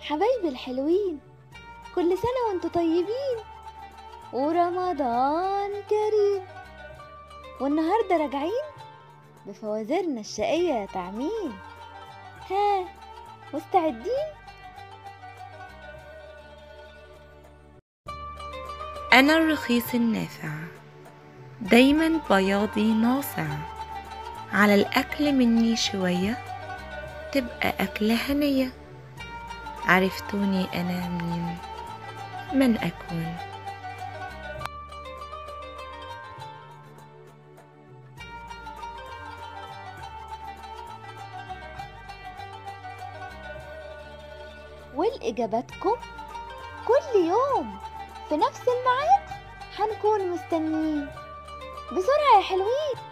حبايبي الحلوين كل سنة وانتوا طيبين ورمضان كريم والنهاردة راجعين بفوازيرنا الشقية يا تعمين ها مستعدين أنا الرخيص النافع دايما بياضي ناصع على الأكل مني شوية تبقى أكلة هنية عرفتوني أنا مين من أكون والإجاباتكم كل يوم في نفس الميعاد هنكون مستنيين بسرعة يا حلوين